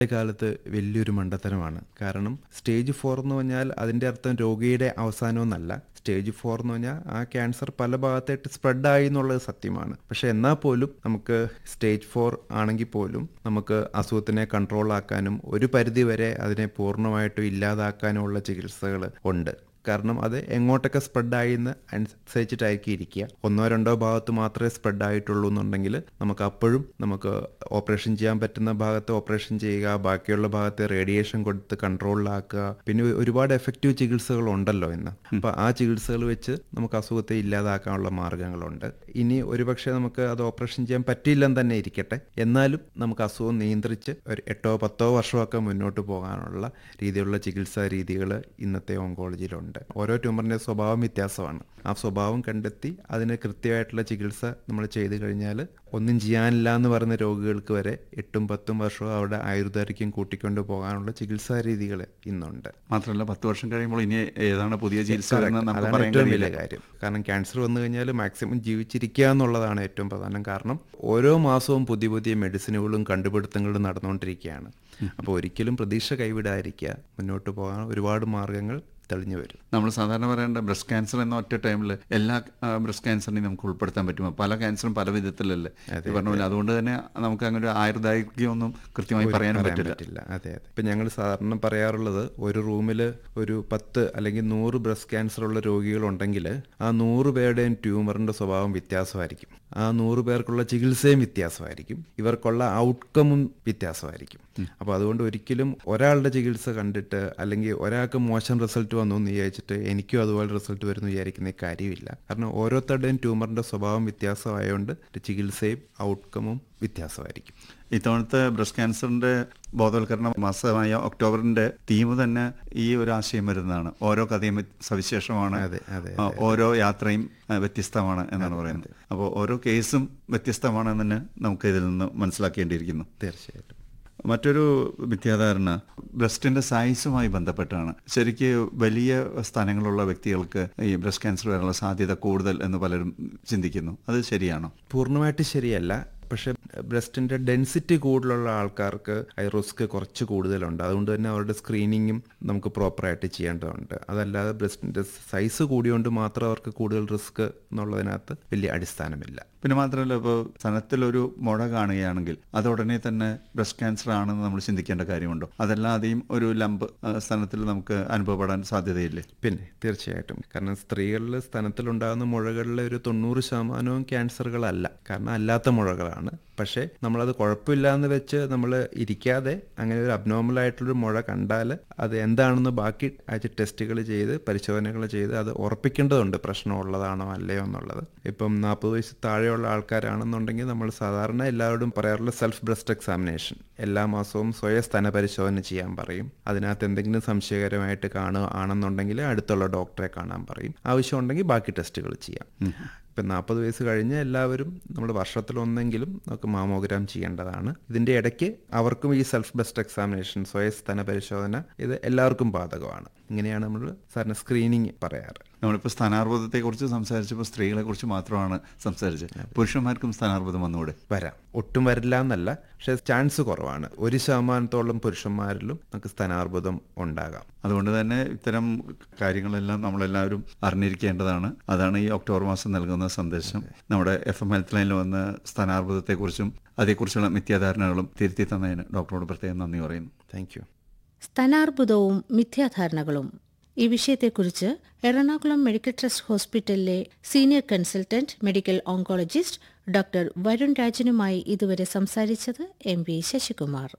കാലത്ത് വലിയൊരു മണ്ടത്തരമാണ് കാരണം സ്റ്റേജ് ഫോർ എന്ന് പറഞ്ഞാൽ അതിൻ്റെ അർത്ഥം രോഗിയുടെ അവസാനമെന്നല്ല സ്റ്റേജ് ഫോർ എന്ന് പറഞ്ഞാൽ ആ ക്യാൻസർ പല ഭാഗത്തായിട്ട് സ്പ്രെഡായി എന്നുള്ളത് സത്യമാണ് പക്ഷെ എന്നാൽ പോലും നമുക്ക് സ്റ്റേജ് ഫോർ ആണെങ്കിൽ പോലും നമുക്ക് അസുഖത്തിനെ കൺട്രോൾ ആക്കാനും ഒരു പരിധി വരെ അതിനെ പൂർണ്ണമായിട്ടും ഇല്ലാതാക്കാനുമുള്ള ചികിത്സകൾ ഉണ്ട് കാരണം അത് എങ്ങോട്ടൊക്കെ സ്പ്രെഡായി എന്ന് അനുസരിച്ചിട്ടായിരിക്കും ഇരിക്കുക ഒന്നോ രണ്ടോ ഭാഗത്ത് മാത്രമേ സ്പ്രെഡ് ആയിട്ടുള്ളൂ എന്നുണ്ടെങ്കിൽ നമുക്ക് അപ്പോഴും നമുക്ക് ഓപ്പറേഷൻ ചെയ്യാൻ പറ്റുന്ന ഭാഗത്ത് ഓപ്പറേഷൻ ചെയ്യുക ബാക്കിയുള്ള ഭാഗത്ത് റേഡിയേഷൻ കൊടുത്ത് കൺട്രോളിലാക്കുക പിന്നെ ഒരുപാട് എഫക്റ്റീവ് ചികിത്സകൾ ഉണ്ടല്ലോ ഇന്ന് അപ്പോൾ ആ ചികിത്സകൾ വെച്ച് നമുക്ക് അസുഖത്തെ ഇല്ലാതാക്കാനുള്ള മാർഗങ്ങളുണ്ട് ഇനി ഒരുപക്ഷെ നമുക്ക് അത് ഓപ്പറേഷൻ ചെയ്യാൻ പറ്റിയില്ലെന്ന് തന്നെ ഇരിക്കട്ടെ എന്നാലും നമുക്ക് അസുഖം നിയന്ത്രിച്ച് ഒരു എട്ടോ പത്തോ വർഷമൊക്കെ മുന്നോട്ട് പോകാനുള്ള രീതിയിലുള്ള ചികിത്സാ രീതികൾ ഇന്നത്തെ ഓങ്കോളജിയിലുണ്ട് ഓരോ ട്യൂമറിൻ്റെ സ്വഭാവം വ്യത്യാസമാണ് ആ സ്വഭാവം കണ്ടെത്തി അതിന് കൃത്യമായിട്ടുള്ള ചികിത്സ നമ്മൾ ചെയ്തു കഴിഞ്ഞാൽ ഒന്നും ചെയ്യാനില്ല എന്ന് പറയുന്ന രോഗികൾക്ക് വരെ എട്ടും പത്തും വർഷവും അവിടെ ആയുർദൈർഘ്യം കൂട്ടിക്കൊണ്ട് പോകാനുള്ള ചികിത്സാ രീതികൾ ഇന്നുണ്ട് മാത്രമല്ല പത്ത് വർഷം കഴിയുമ്പോൾ ഇനി ഏതാണ് പുതിയ ചികിത്സ എന്ന് നമുക്ക് അതാണ് പറയാൻ ഏറ്റവും കഴിയില്ല വലിയ കാര്യം കാരണം ക്യാൻസർ വന്നു കഴിഞ്ഞാൽ മാക്സിമം ജീവിച്ചിരിക്കുക എന്നുള്ളതാണ് ഏറ്റവും പ്രധാനം കാരണം ഓരോ മാസവും പുതിയ പുതിയ മെഡിസിനുകളും കണ്ടുപിടുത്തങ്ങളും നടന്നുകൊണ്ടിരിക്കുകയാണ് അപ്പോൾ ഒരിക്കലും പ്രതീക്ഷ കൈവിടാതിരിക്കുക മുന്നോട്ട് പോകാൻ ഒരുപാട് മാർഗങ്ങൾ തെളിഞ്ഞു വരും നമ്മൾ സാധാരണ പറയേണ്ട ബ്രസ്റ്റ് ക്യാൻസർ എന്ന ഒറ്റ ടൈമിൽ എല്ലാ ബ്രസ്റ്റ് ക്യാൻസറിനെയും നമുക്ക് ഉൾപ്പെടുത്താൻ പറ്റുമോ പല ക്യാൻസറും പല വിധത്തിലല്ലേ ഈ പറഞ്ഞ പോലെ അതുകൊണ്ട് തന്നെ നമുക്ക് അങ്ങനെ ഒരു ആയുർദൈർഘ്യമൊന്നും കൃത്യമായി പറയാനും പറയാൻ പറ്റില്ല പറ്റില്ല അതെ അതെ ഇപ്പം ഞങ്ങൾ സാധാരണ പറയാറുള്ളത് ഒരു റൂമിൽ ഒരു പത്ത് അല്ലെങ്കിൽ നൂറ് ബ്രസ്റ്റ് ക്യാൻസർ ഉള്ള രോഗികളുണ്ടെങ്കിൽ ആ നൂറ് പേരുടെയും ട്യൂമറിന്റെ സ്വഭാവം വ്യത്യാസമായിരിക്കും ആ നൂറ് പേർക്കുള്ള ചികിത്സയും വ്യത്യാസമായിരിക്കും ഇവർക്കുള്ള ഔട്ട്കമും വ്യത്യാസമായിരിക്കും അപ്പോൾ അതുകൊണ്ട് ഒരിക്കലും ഒരാളുടെ ചികിത്സ കണ്ടിട്ട് അല്ലെങ്കിൽ ഒരാൾക്ക് മോശം റിസൾട്ട് വന്നു എന്ന് വിചാരിച്ചിട്ട് എനിക്കും അതുപോലെ റിസൾട്ട് വരുന്നു വിചാരിക്കുന്ന കാര്യമില്ല കാരണം ഓരോരുത്തരുടെയും ട്യൂമറിന്റെ സ്വഭാവം വ്യത്യാസമായതുകൊണ്ട് ചികിത്സയും ഔട്ട്കമും വ്യത്യാസമായിരിക്കും ഇത്തവണത്തെ ബ്രസ്റ്റ് ക്യാൻസറിന്റെ ബോധവൽക്കരണ മാസമായ ഒക്ടോബറിന്റെ തീം തന്നെ ഈ ഒരു ആശയം വരുന്നതാണ് ഓരോ കഥയും വ്യ- സവിശേഷമാണ് അതെ, അതെ, ആ, ഓരോ യാത്രയും ആ, വ്യത്യസ്തമാണ് എന്നാണ് പറയുന്നത് അപ്പോൾ ഓരോ കേസും വ്യത്യസ്തമാണെന്ന് തന്നെ നമുക്ക് ഇതിൽ നിന്ന് മനസ്സിലാക്കേണ്ടിയിരിക്കുന്നു തീർച്ചയായിട്ടും മറ്റൊരു മിഥ്യാധാരണ ബ്രസ്റ്റിന്റെ സൈസുമായി ബന്ധപ്പെട്ടാണ് ശരിക്ക് വലിയ സ്ഥാനങ്ങളുള്ള വ്യക്തികൾക്ക് ഈ ബ്രസ്റ്റ് ക്യാൻസർ വരാനുള്ള സാധ്യത കൂടുതൽ എന്ന് പലരും ചിന്തിക്കുന്നു അത് ശരിയാണോ പൂർണ്ണമായിട്ട് ശരിയല്ല പക്ഷെ ബ്രസ്റ്റിന്റെ ഡെൻസിറ്റി കൂടുതലുള്ള ആൾക്കാർക്ക് ഈ റിസ്ക് കുറച്ച് കൂടുതലുണ്ട് അതുകൊണ്ട് തന്നെ അവരുടെ സ്ക്രീനിങ്ങും നമുക്ക് പ്രോപ്പറായിട്ട് ചെയ്യേണ്ടതുണ്ട് അതല്ലാതെ ബ്രസ്റ്റിന്റെ സൈസ് കൂടിയോണ്ട് മാത്രം അവർക്ക് കൂടുതൽ റിസ്ക് എന്നുള്ളതിനകത്ത് വലിയ അടിസ്ഥാനമില്ല പിന്നെ മാത്രമല്ല ഇപ്പോൾ സ്ഥലത്തിലൊരു മുഴ കാണുകയാണെങ്കിൽ അത് ഉടനെ തന്നെ ബ്രസ്റ്റ് ക്യാൻസർ ആണെന്ന് നമ്മൾ ചിന്തിക്കേണ്ട കാര്യമുണ്ടോ അതല്ലാതെയും ഒരു ലംബ് സ്ഥലത്തിൽ നമുക്ക് അനുഭവപ്പെടാൻ സാധ്യതയില്ലേ പിന്നെ തീർച്ചയായിട്ടും കാരണം സ്ത്രീകളിൽ സ്തനത്തിലുണ്ടാകുന്ന മുഴകളിലെ ഒരു തൊണ്ണൂറ് ശതമാനവും ക്യാൻസറുകളല്ല കാരണം അല്ലാത്ത മുഴകളാണ് പക്ഷേ നമ്മളത് കുഴപ്പമില്ല എന്ന് വെച്ച് നമ്മൾ ഇരിക്കാതെ അങ്ങനെ ഒരു അബ്നോർമൽ ആയിട്ടുള്ളൊരു മുഴ കണ്ടാൽ അത് എന്താണെന്ന് ബാക്കി ആഴ്ച ടെസ്റ്റുകൾ ചെയ്ത് പരിശോധനകൾ ചെയ്ത് അത് ഉറപ്പിക്കേണ്ടതുണ്ട് പ്രശ്നമുള്ളതാണോ അല്ലയോ എന്നുള്ളത് ഇപ്പം നാൽപ്പത് വയസ്സ് താഴെയുള്ള ആൾക്കാരാണെന്നുണ്ടെങ്കിൽ നമ്മൾ സാധാരണ എല്ലാവരോടും പറയാറുള്ള സെൽഫ് ബ്രസ്റ്റ് എക്സാമിനേഷൻ എല്ലാ മാസവും സ്വയം സ്തന പരിശോധന ചെയ്യാൻ പറയും അതിനകത്ത് എന്തെങ്കിലും സംശയകരമായിട്ട് കാണുക ആണെന്നുണ്ടെങ്കിൽ അടുത്തുള്ള ഡോക്ടറെ കാണാൻ പറയും ആവശ്യമുണ്ടെങ്കിൽ ബാക്കി ടെസ്റ്റുകൾ ചെയ്യാം ഇപ്പം നാൽപ്പത് വയസ്സ് കഴിഞ്ഞ് എല്ലാവരും നമ്മൾ വർഷത്തിലൊന്നെങ്കിലും നമുക്ക് മാമോഗ്രാം ചെയ്യേണ്ടതാണ് ഇതിൻ്റെ ഇടയ്ക്ക് അവർക്കും ഈ സെൽഫ് ബെസ്റ്റ് എക്സാമിനേഷൻ സ്വയം സ്തന പരിശോധന ഇത് എല്ലാവർക്കും ബാധകമാണ് ഇങ്ങനെയാണ് നമ്മൾ സാറിന് സ്ക്രീനിങ് പറയാറ് നമ്മളിപ്പോൾ സ്ഥാനാർബുദത്തെക്കുറിച്ച് സംസാരിച്ചപ്പോൾ സ്ത്രീകളെ കുറിച്ച് മാത്രമാണ് സംസാരിച്ചത് പുരുഷന്മാർക്കും സ്ഥാനാർബുദം വന്നുകൂടെ വരാം ഒട്ടും വരില്ല എന്നല്ല പക്ഷേ ചാൻസ് കുറവാണ് ഒരു ശതമാനത്തോളം പുരുഷന്മാരിലും നമുക്ക് സ്ഥാനാർബുദം ഉണ്ടാകാം അതുകൊണ്ട് തന്നെ ഇത്തരം കാര്യങ്ങളെല്ലാം നമ്മളെല്ലാവരും അറിഞ്ഞിരിക്കേണ്ടതാണ് അതാണ് ഈ ഒക്ടോബർ മാസം നൽകുന്ന സന്ദേശം നമ്മുടെ എഫ് എം ഹെൽത്ത് ലൈനിൽ വന്ന് സ്ഥാനാർബുദത്തെക്കുറിച്ചും അതേക്കുറിച്ചുള്ള മിഥ്യാധാരണകളും തിരുത്തി തന്നതിന് ഡോക്ടറോട് പ്രത്യേകം നന്ദി പറയുന്നു താങ്ക് യു സ്ഥാനാർബുദവും മിഥ്യാധാരണകളും ഈ വിഷയത്തെക്കുറിച്ച് എറണാകുളം മെഡിക്കൽ ട്രസ്റ്റ് ഹോസ്പിറ്റലിലെ senior consultant medical oncologist doctor Varun രാജനുമായി ഇതുവരെ സംസാരിച്ചത് M V Sasikumar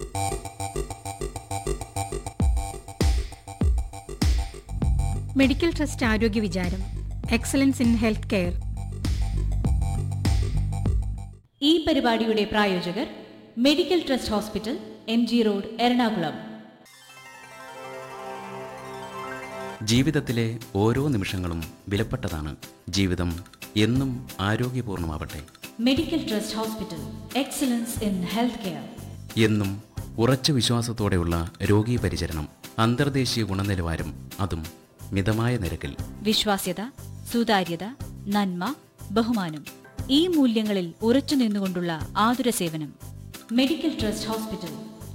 medical trust ആരോഗ്യ വിചാരം എക്സലൻസ് ഇൻ ഹെൽത്ത് കെയർ ഈ പരിപാടിയുടെ പ്രായോജകർ medical trust hospital M G road Ernakulam ജീവിതത്തിലെ ഓരോ നിമിഷങ്ങളും വിലപ്പെട്ടതാണ് ജീവിതം എന്നും ആരോഗ്യപൂർണമാവട്ടെ medical trust hospital excellence in health care എന്നും ഉറച്ച വിശ്വാസത്തോടെയുള്ള രോഗീ പരിചരണം അന്തർദേശീയ ഗുണനിലവാരം അതും മിതമായ നിരക്കിൽ വിശ്വാസ്യത സുതാര്യത നന്മ ബഹുമാനം ഈ മൂല്യങ്ങളിൽ ഉറച്ചു നിന്നുകൊണ്ടുള്ള ആതുര സേവനം മെഡിക്കൽ ട്രസ്റ്റ് ഹോസ്പിറ്റൽ